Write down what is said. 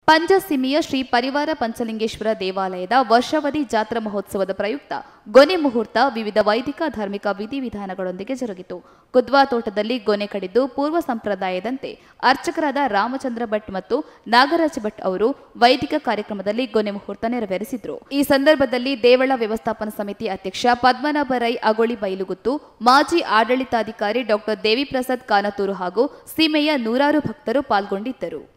ಪಂಜಸಿಮಿಯ ಶ್ರೀ ಪರಿವಾರ ಪಂಚಲಿಂಗೇಶ್ವರ ದೇವಾಲಯದ ವರ್ಷಾವಧಿ ಜಾತ್ರಾ ಮಹೋತ್ಸವದ ಪ್ರಯುಕ್ತ ಗೊನೆ ಮುಹೂರ್ತ ವಿವಿಧ ವೈದಿಕ ಧಾರ್ಮಿಕ ವಿಧಿವಿಧಾನಗಳೊಂದಿಗೆ ಜರುಗಿತು ಕುದ್ವಾ ತೋಟದಲ್ಲಿ ಗೊನೆ ಕಡಿದು ಪೂರ್ವ ಸಂಪ್ರದಾಯದಂತೆ ಅರ್ಚಕರಾದ ರಾಮಚಂದ್ರ ಭಟ್ ಮತ್ತು ನಾಗರಾಜ ಭಟ್ ಅವರು ವೈದಿಕ ಕಾರ್ಯಕ್ರಮದಲ್ಲಿ ಗೊನೆ ಮುಹೂರ್ತ ನೆರವೇರಿಸಿದ್ರು ಈ ಸಂದರ್ಭದಲ್ಲಿ ದೇವಳ ವ್ಯವಸ್ಥಾಪನಾ ಸಮಿತಿ ಅಧ್ಯಕ್ಷ ಪದ್ಮನಾಭ ರೈ ಅಗೋಳಿ ಬೈಲುಗುತ್ತು ಮಾಜಿ ಆಡಳಿತಾಧಿಕಾರಿ ಡಾಕ್ಟರ್ ದೇವಿಪ್ರಸಾದ್ ಕಾನತೂರು ಹಾಗೂ ಸೀಮೆಯ ನೂರಾರು ಭಕ್ತರು ಪಾಲ್ಗೊಂಡಿದ್ದರು